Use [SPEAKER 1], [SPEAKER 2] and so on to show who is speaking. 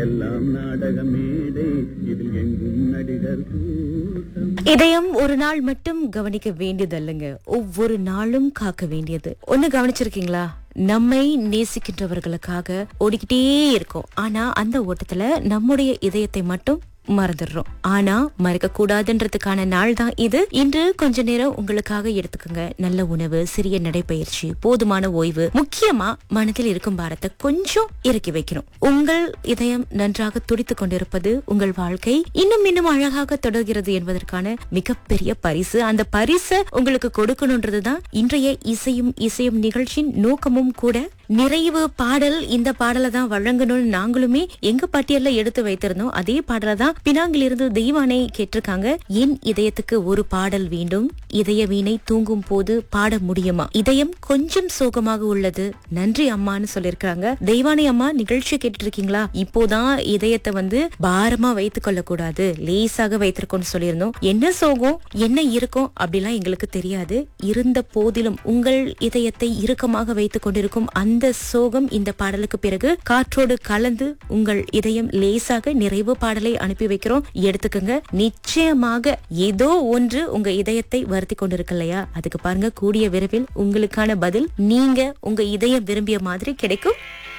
[SPEAKER 1] எல்லாம் நாடக மேடை இதில் எங்கும் நடிகர் கூட்டம்
[SPEAKER 2] இதயம் ஒரு நாள் மட்டும் கவனிக்க வேண்டியதல்லுங்க ஒவ்வொரு நாளும் காக்க வேண்டியது ஒண்ணு கவனிச்சிருக்கீங்களா நம்மை நேசிக்கின்றவர்களுக்காக ஓடிக்கிட்டே இருக்கோம் ஆனா அந்த ஓட்டத்துல நம்முடைய இதயத்தை மட்டும் மறந்துடுறோம் ஆனா மறக்க கூடாதுன்றதுக்கான நாள் தான் இது இன்று கொஞ்ச நேரம் உங்களுக்காக எடுத்துக்கோங்க நல்ல உணவு சிறிய நடைப்பயிற்சி போதுமான ஓய்வு முக்கியமா மனதில் இருக்கும் பாரத்தை கொஞ்சம் இறக்கி வைக்கணும் உங்கள் இதயம் நன்றாக துடித்துக் கொண்டிருப்பது உங்கள் வாழ்க்கை இன்னும் இன்னும் அழகாக தொடர்கிறது என்பதற்கான மிகப்பெரிய பரிசு அந்த பரிசை உங்களுக்கு கொடுக்கணுன்றதுதான் இன்றைய இசையும் இசையும் நிகழ்ச்சியின் நோக்கமும் கூட நிறைவு பாடல் இந்த பாடலை தான் வழங்கணும்னு நாங்களுமே எங்க பட்டியல்ல எடுத்து வைத்திருந்தோம் அதே பாடலை தான் பினாங்கில் இருந்து தெய்வானை கேட்டிருக்காங்க என் இதயத்துக்கு ஒரு பாடல் வேண்டும் இதய வீணை தூங்கும் போது பாட முடியுமா இதயம் கொஞ்சம் சோகமாக உள்ளது நன்றி அம்மான்னு சொல்லிருக்காங்க தெய்வானை அம்மா நிகழ்ச்சி கேட்டுட்டு இருக்கீங்களா இப்போதான் இதயத்தை வந்து பாரமா வைத்துக் கொள்ள கூடாது லேசாக வைத்திருக்கோம்னு சொல்லியிருந்தோம் என்ன சோகம் என்ன இருக்கும் அப்படிலாம் எங்களுக்கு தெரியாது இருந்த போதிலும் உங்கள் இதயத்தை இறுக்கமாக வைத்துக் கொண்டிருக்கும் அந்த சோகம் இந்த பாடலுக்கு பிறகு காற்றோடு கலந்து உங்கள் இதயம் லேசாக நிறைவு பாடலை அனுப்பி வைக்கிறோம் எடுத்துக்கங்க நிச்சயமாக ஏதோ ஒன்று உங்க இதயத்தை வருத்தி கொண்டிருக்கு இல்லையா அதுக்கு பாருங்க கூடிய விரைவில் உங்களுக்கான பதில் நீங்க உங்க இதயம் விரும்பிய மாதிரி கிடைக்கும்